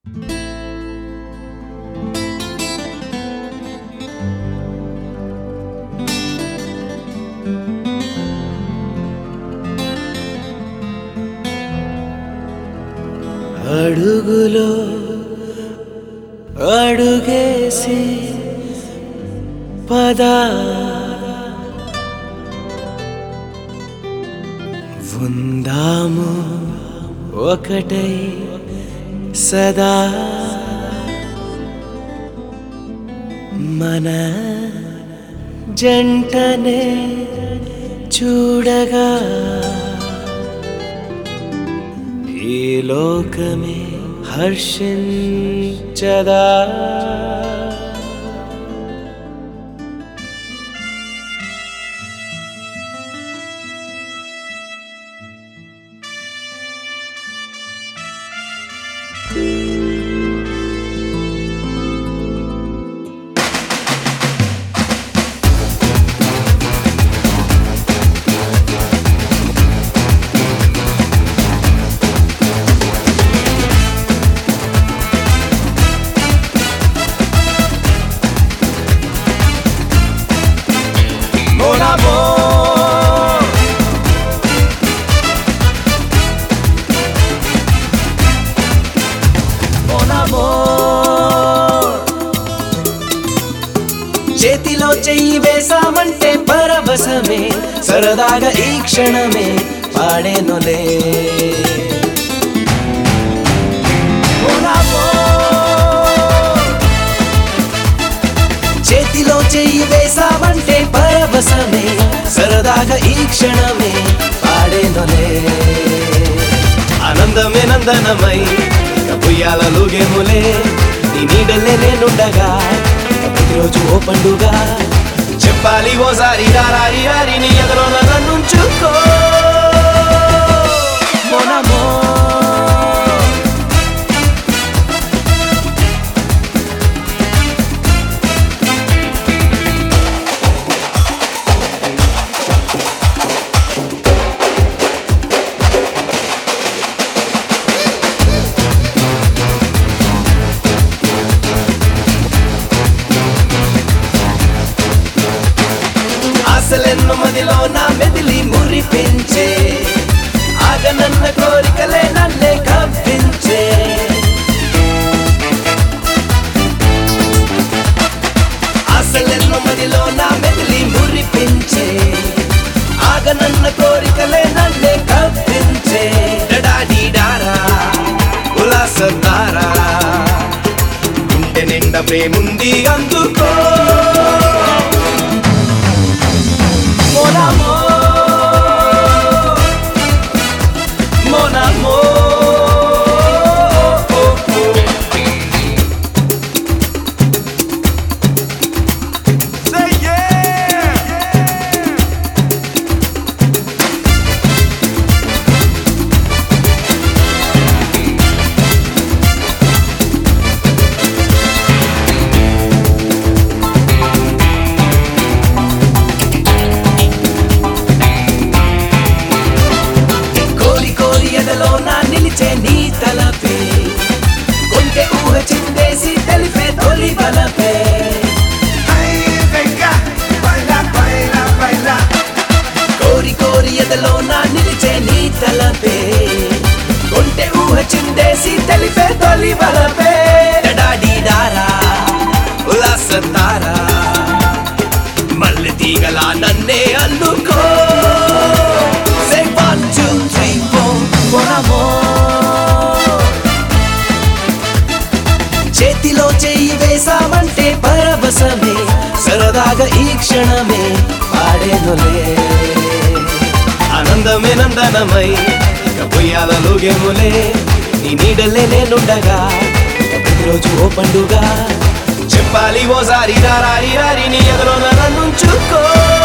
అడుగులో అడుగేసి పదా ఉందాము ఒకటై సదా మన జంటనే చూడగా ఈ లోకమే హర్షించదా Mon amour Mon amour చేతిలో చెయ్యి వేసామంటే పరవశమే సరదాగా ఈ క్షణమే పాడేనులే Mon amour చేతిలో చెయ్యి వేసావంటే పరవశమే సరదాగా ఈ క్షణమే పాడేనులే ఆనందమే నందనమై పుయ్యాలలుగేములే నీ నీడలే నేనుండగా ప్రతిరోజు ఓ పండుగ చెప్పాలి ఓసారి రారి రారి నీ ఎదలో నన్నుంచుకో మొనమో ఆశలెన్నో మదిలో నా మెదిలి మురిపించే ఆగనన్న కోరికలే నన్నే కప్పించే ఆశలెన్నో మదిలో నా మెదిలి మురిపించే ఆగనన్న కోరికలే నన్నే కప్పించే డడాడీ డారా ఉల్లాసతారా గుండె నిండా ప్రేముంది అందుకో Mon amour, mon amour. Say yeah! కోరి కోరి ఎదలో నా నిలిచే నీ తలపే కొంటె ఊహ చిందేసి తెలిపే తొలి బలపే Ay, venga, baila, baila, baila. కోరి కోరి ఎదలో నా నిలిచే నీ తలపే కొంటె ఊహ చిందేసి తెలిపే తొలి బలపే డడాడీ డారా ఉల్లాసతారా మల్లె తీగలా నన్నే అల్లుకో Say one, two, three, four, mon amour. చేతిలో చెయ్యి వేసామంటే పరవశమే సరదాగా ఈ క్షణమే పాడేనులే ఆనందమే నందనమై పొయ్యాలలుగేములే నీ నీడలే నేనుండగా ప్రతిరోజు ఓ పండుగ చెప్పాలి ఓసారి రారి రారి నీ ఎదురు నన్నుంచుకో